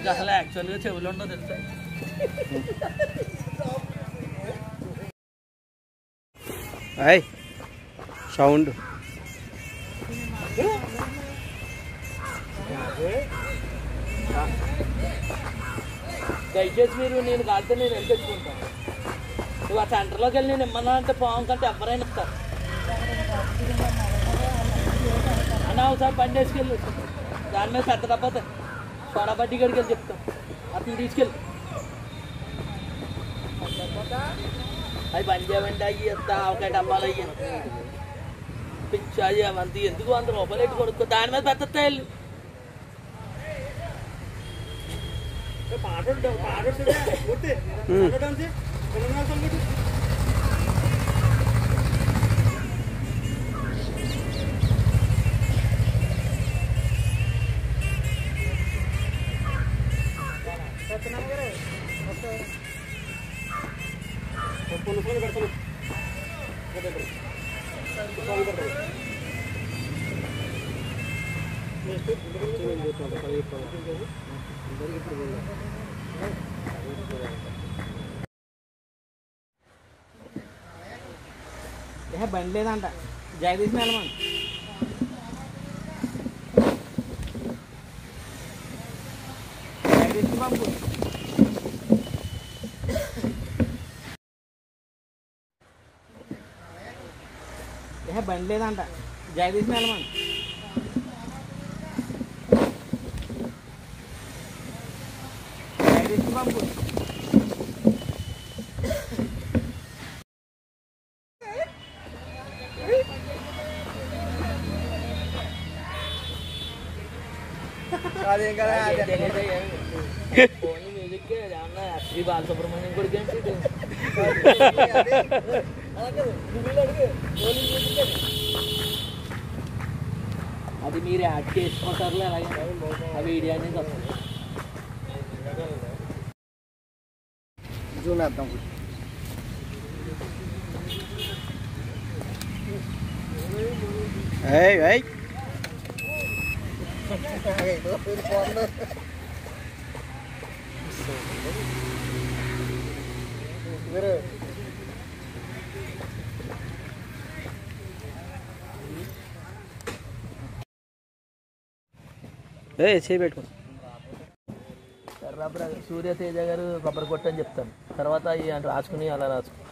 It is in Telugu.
నీకు అసలు యాక్చువల్గా చెవులు ఉండవు తెలుసా అయ్ సౌండ్ దయచేసి మీరు నేను కాలితే నేను ఎంత తెచ్చుకుంటాను నువ్వు ఆ సెంటర్లోకి వెళ్ళి నేను ఇమ్మన్నా అంటే పాము కంటే ఎవరైనా ఇస్తారు అన్న ఒకసారి బండి వేసుకెళ్ళి దాని మీద పెద్ద డబ్బా సోడా బడ్డీ గడికి వెళ్ళి చెప్తాం అతను తీసుకెళ్ళి అవి బండి చేయమంటే అయ్యి ఎంత ఆవకాయ డబ్బాలు అయ్యి పిచ్చి అయ్యి అంత ఎందుకు వంద రూపాయలు ఎట్టు కొనుక్కో దాని మీద పెద్ద వెళ్ళి ఏ బండి లేదంట జగదీష్ వెళ్ళమని జగదీష్ పంపు ఏ బండి లేదంట జగదీష్ వెళ్ళమని జగదీష్ పంపు అదేం కదా ఫోన్ మ్యూజిక్ ఏమన్నా శ్రీ బాలసుబ్రహ్మణ్యం కొడుకు ఏంటి ఇది? అది మీరు యాడ్ చేసుకుంటారులే అలాగే ఆ వీడియో అనేది వస్తుంది జూమ్ వేద్దాం ఏయ్ ఏయ్ ఏ చేయి పెట్టుకో సూర్య తేజ గారు కొబ్బరి కొట్టు అని చెప్తాను తర్వాత ఈ రాసుకుని అలా రాసుకుని